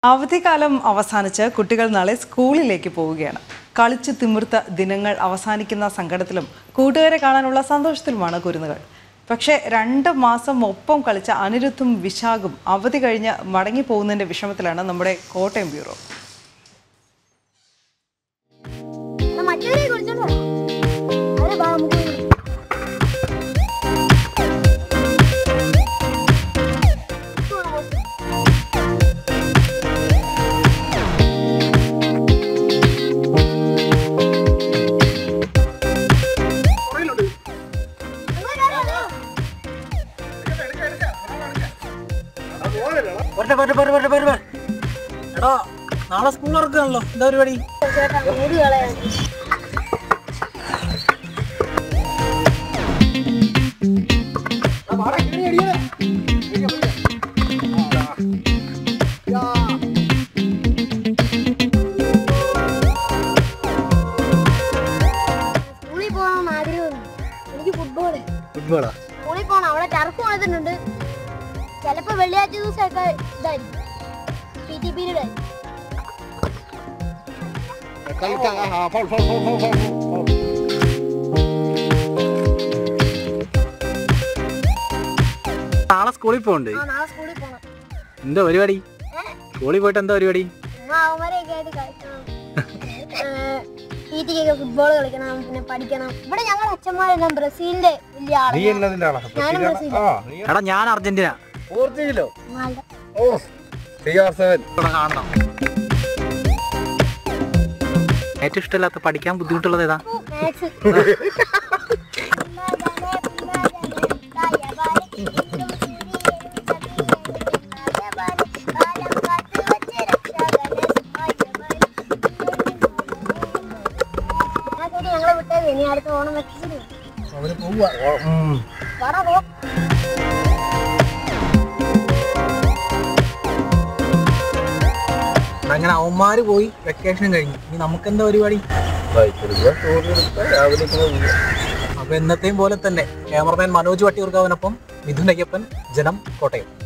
അവധിക്കാലം അവസാനിച്ച് കുട്ടികൾ നാളെ സ്കൂളിലേക്ക് പോവുകയാണ് കളിച്ചു തിമിർത്ത ദിനങ്ങൾ അവസാനിക്കുന്ന സങ്കടത്തിലും കൂട്ടുകാരെ കാണാനുള്ള സന്തോഷത്തിലുമാണ് കുരുന്നുകൾ പക്ഷേ രണ്ട് മാസം ഒപ്പം കളിച്ച അനിരുദ്ധും വിശാഖും അവധി കഴിഞ്ഞ് മടങ്ങി പോകുന്നതിന്റെ വിഷമത്തിലാണ് നമ്മുടെ കോട്ടയം ബ്യൂറോ മറ്റവരെ കുറിച്ചോണ്ട് വരാം. അവരെ വാ, നമുക്ക് പോയി. പോരട്ടെ പോരട്ടെ പോരട്ടെ പോരട്ടെ പോരട്ടെ എടാ നാളെ സ്കൂൾ തുറക്കുകയാണല്ലോ എന്താ പരിപാടി ചേട്ടാ, മുടി കളയാൻ. സ്കൂളിൽ പോകണമെന്ന് ആഗ്രഹമുണ്ട് എനിക്ക് ഫുട്ബോള് ഫുട്ബോളാ സ്കൂളിൽ പോകണം അവിടെ ടർഫ് പണിതിട്ടുണ്ട് ചിലപ്പോ വെള്ളിയാഴ്ച ദിവസമൊക്കെ ഇതായിരിക്കും പി ടി പീരീഡ് ആയിരിക്കും നാളെ സ്കൂളിൽ പോകണ്ടേ ആ നാളെ സ്കൂളിൽ പോകണം എന്താ പരിപാടി സ്കൂളിൽ പോയിട്ട് എന്താ പരിപാടി ചുമ്മാ അവന്മാരെയൊക്കെ ആയിട്ട് കളിക്കണം പി ടിക്കൊക്കെ ഫുട്ബോൾ കളിക്കണം പിന്നെ പഠിക്കണം ഇവിടെ ഞങ്ങൾ അച്ഛന്മാരെല്ലാം ബ്രസീലിന്റെ വലിയ നീ ആളാണ് എന്നതിന്റെ ആളാ ഞാനും ബ്രസീൽ ആ നീ എടാ ഞാൻ അർജന്റീന പോർച്ചുഗലോ മാൾഡ. ഓ സി ആർ സെവൻ ഇവിടെ കാണണം ഏറ്റവും ഇഷ്ടമില്ലാത്ത പഠിക്കാൻ ബുദ്ധിമുട്ടുള്ളത് ഏതാ മാത്സ് ഞങ്ങളെ വിട്ടേ ഇനി അടുത്ത ഓണം വെച്ചിട്ട് അവര് പോവാ വട പോ അങ്ങനെ അവന്മാര് പോയി വെക്കേഷൻ കഴിഞ്ഞു ഇനി നമുക്ക് എന്താ പരിപാടി രാവിലെ അപ്പൊ എന്നത്തെയും പോലെ തന്നെ ക്യാമറമാൻ മനോജ് വട്ടിയൂർക്കാവിനൊപ്പം മിഥുൻ അയ്യപ്പൻ ജനം കോട്ടയം